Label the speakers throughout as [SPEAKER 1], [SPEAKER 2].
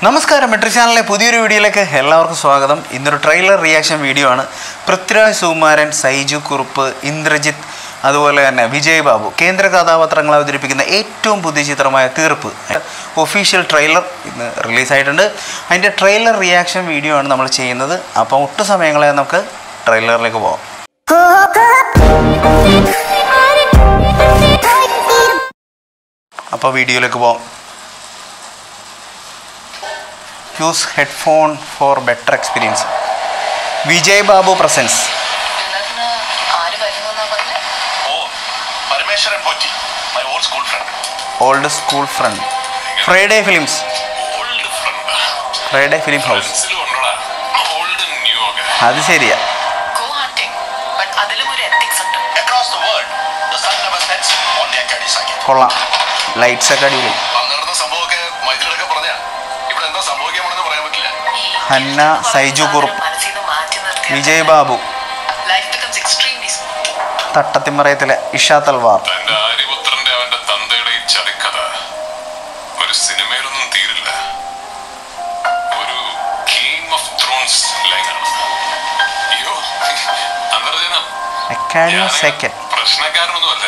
[SPEAKER 1] നമസ്കാരം മെട്രി ചാനലിലെ പുതിയൊരു വീഡിയോയിലേക്ക് എല്ലാവർക്കും സ്വാഗതം ഇന്നൊരു ട്രെയിലർ റിയാക്ഷൻ വീഡിയോ ആണ് പൃഥ്വിരാജ് സുകുമാരൻ സൈജു കുറുപ്പ് ഇന്ദ്രജിത്ത് അതുപോലെ തന്നെ വിജയ് ബാബു കേന്ദ്ര കഥാപാത്രങ്ങൾ അവതരിപ്പിക്കുന്ന ഏറ്റവും പുതിയ ചിത്രമായ തീർപ്പ് ഒഫീഷ്യൽ ട്രെയിലർ ഇന്ന് റിലീസായിട്ടുണ്ട് അതിൻ്റെ ട്രെയിലർ റിയാക്ഷൻ വീഡിയോ ആണ് നമ്മൾ ചെയ്യുന്നത് അപ്പോൾ ഒട്ടും സമയങ്ങളെ നമുക്ക് ട്രെയിലറിലേക്ക് പോകാം അപ്പോൾ വീഡിയോയിലേക്ക് പോകാം use headphone for better experience Vijay Babu presence
[SPEAKER 2] ഡിന്നറിന് ആര് വരുന്നു എന്നാ പറഞ്ഞേ
[SPEAKER 3] ഓ Parameswaran Potti my old school friend
[SPEAKER 1] old school friend Friday films
[SPEAKER 3] old friend
[SPEAKER 1] Friday film house
[SPEAKER 3] ഫ്രണ്ട്സിലും ഉണ്ടോടാ ഓൾഡ് ന്യൂ ഒക്കെ
[SPEAKER 1] അത് ശരിയാ
[SPEAKER 2] ഗോ ഹണ്ടിങ് ബട്ട് അതിലും ഒരു എത്തിക്സ് ഉണ്ട്
[SPEAKER 3] across the world the sun never sets only academy second
[SPEAKER 1] കൊള്ളാം ലൈറ്റ്സ് ഒക്കെ അടിപൊളി
[SPEAKER 3] അന്നേരത്തെ സംഭവമൊക്കെ മൈത്രിയൊക്കെ പറഞ്ഞ ഇവിടെ എന്താ സംഭവിക്കാൻ പോണെന്ന് പറയാൻ പറ്റില്ല
[SPEAKER 2] ഈ
[SPEAKER 1] ഹന്ന, സൈജു കുറുപ്പ്,
[SPEAKER 2] മനസ്സിൽ നിന്ന് മാറ്റി നിർത്തിയാൽ
[SPEAKER 1] Vijay Babu
[SPEAKER 2] life becomes extremely smooth
[SPEAKER 1] തട്ടത്തിമറയത്തിലെ ഇഷാ തൽവാർ
[SPEAKER 3] തന്റെ ആര്യപുത്രന്റെ അവന്റെ തന്തയുടെ ഈ ചതിക്കഥ ഒരു സിനിമയിലൊന്നും തീരില്ല ഒരു ഗെയിം ഓഫ് ത്രോൺസ് ലൈനാണ് അയ്യോ അന്തർജനം
[SPEAKER 1] അക്കാഡമി സെക്കൻഡ്
[SPEAKER 3] പ്രശ്നക്കാരനൊന്നുമല്ല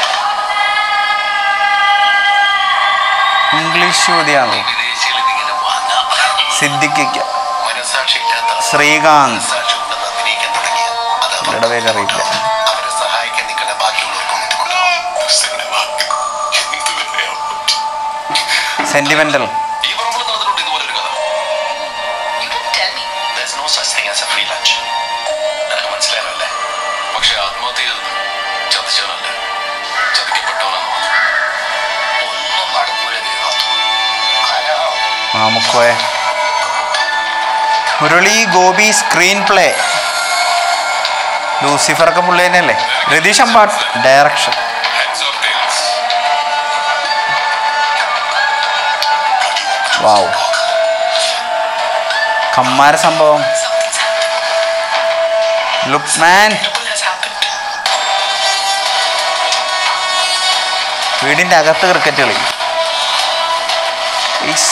[SPEAKER 1] ഇംഗ്ലീഷ് യുവതിയാണ്
[SPEAKER 3] വിദേശികൾ ഇതിങ്ങനെ വാങ്ങാം
[SPEAKER 1] സിദ്ദിഖിക്ക
[SPEAKER 3] മനസാക്ഷി ഇല്ലാത്ത
[SPEAKER 1] ശ്രീകാന്ത്
[SPEAKER 3] മനസാക്ഷി ഉണ്ടെന്ന് അഭിനയിക്കാൻ തുടങ്ങിയ അത്
[SPEAKER 1] ഇവരുടെ പേര് അറിയില്ല
[SPEAKER 3] അവരെ സഹായിക്കാൻ നിൽക്കുന്ന ബാക്കിയുള്ളവർക്കും ബുദ്ധിമുട്ടാവും സിനിമ എന്ത് വിലയാവും
[SPEAKER 1] സെന്റിമെന്റൽ
[SPEAKER 3] ഈ പറമ്പിൽ നടന്നിട്ടുണ്ട് ഇതുപോലൊരു കഥ
[SPEAKER 2] you can tell me
[SPEAKER 3] There's no such thing as a free lunch. നിനക്ക് മനസ്സിലായല്ലേ പക്ഷെ ആത്മഹത്യ ചെയ്തത് ചതിച്ചവനല്ല ചതിക്കപ്പെട്ടവനാണ് ഒന്നും നടക്കൂല ദേവാത്തു
[SPEAKER 1] Mamukkoya Murali Gopy screen play Lucifer ഒക്കെ പുള്ളി തന്നെയല്ലേ Ratheesh Ambat direction
[SPEAKER 3] Heads or tails?
[SPEAKER 1] Wow Kammara Sambhavam
[SPEAKER 2] somethings happen
[SPEAKER 1] look man
[SPEAKER 2] triple has happened
[SPEAKER 1] വീടിൻ്റെ അകത്ത് ക്രിക്കറ്റ് കളി ഈസ്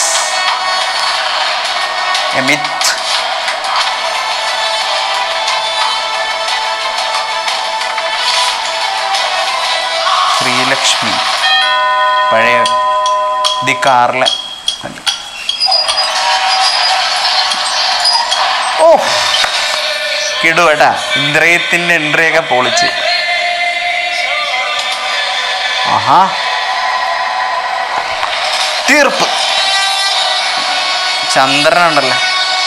[SPEAKER 1] എ മിത്ത് ശ്രീലക്ഷ്മി പഴയ ദി കാറിലെ ഓ കിടുവേട്ടാ ഇന്ദ്രിയത്തിൻ്റെ എൻട്രിയൊക്കെ പൊളിച്ച് ആഹാ തീർപ്പ് ചന്ദ്രനുണ്ടല്ലോ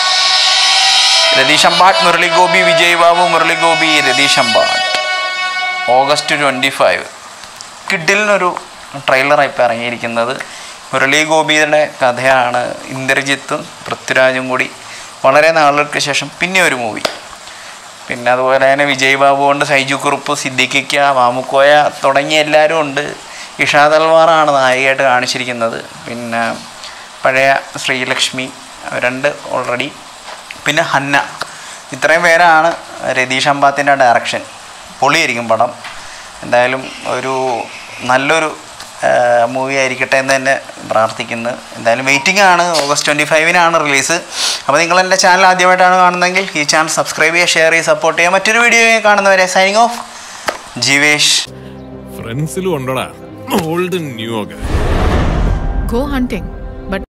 [SPEAKER 1] Ratheesh Ambat Murali Gopy Vijay Babu Murali Gopy Ratheesh Ambat August twenty five കിഡിലിനൊരു ട്രെയിലറായി ഇപ്പോൾ ഇറങ്ങിയിരിക്കുന്നത് മുരളി ഗോപിയുടെ കഥയാണ് ഇന്ദ്രജിത്തും പൃഥ്വിരാജും കൂടി വളരെ നാളുകൾക്ക് ശേഷം പിന്നെ ഒരു മൂവി പിന്നെ അതുപോലെ തന്നെ വിജയ് ബാബു ഉണ്ട് സൈജു കുറുപ്പ് സിദ്ദിഖിക്ക മാമുക്കോയ തുടങ്ങിയ എല്ലാവരും ഉണ്ട് ഇഷാ തൽവാറാണ് നായികയായിട്ട് കാണിച്ചിരിക്കുന്നത് പിന്നെ പഴയ ശ്രീലക്ഷ്മി രണ്ട് ഓൾറെഡി പിന്നെ ഹന്ന ഇത്രയും പേരാണ് രതീഷ് അമ്പാത്തിൻ്റെ ഡയറക്ഷൻ പൊളിയായിരിക്കും പടം എന്തായാലും ഒരു നല്ലൊരു മൂവി ആയിരിക്കട്ടെ എന്ന് തന്നെ പ്രാർത്ഥിക്കുന്നു എന്തായാലും വെയിറ്റിംഗ് ആണ് ഓഗസ്റ്റ് ട്വൻറ്റി ഫൈവിനാണ് റിലീസ് അപ്പോൾ നിങ്ങൾ എൻ്റെ ചാനൽ ആദ്യമായിട്ടാണ് കാണുന്നതെങ്കിൽ ഈ ചാനൽ സബ്സ്ക്രൈബ് ചെയ്യുക ഷെയർ ചെയ്യുക സപ്പോർട്ട് ചെയ്യുക മറ്റൊരു വീഡിയോ കാണുന്നവരെ സൈനിങ് ഓഫ് ജീവേഷ്
[SPEAKER 4] ഫ്രണ്ട്സിലും ഉണ്ടോടാ ഓൾഡ് ന്യൂ ഒക്കെ
[SPEAKER 5] Go hunting.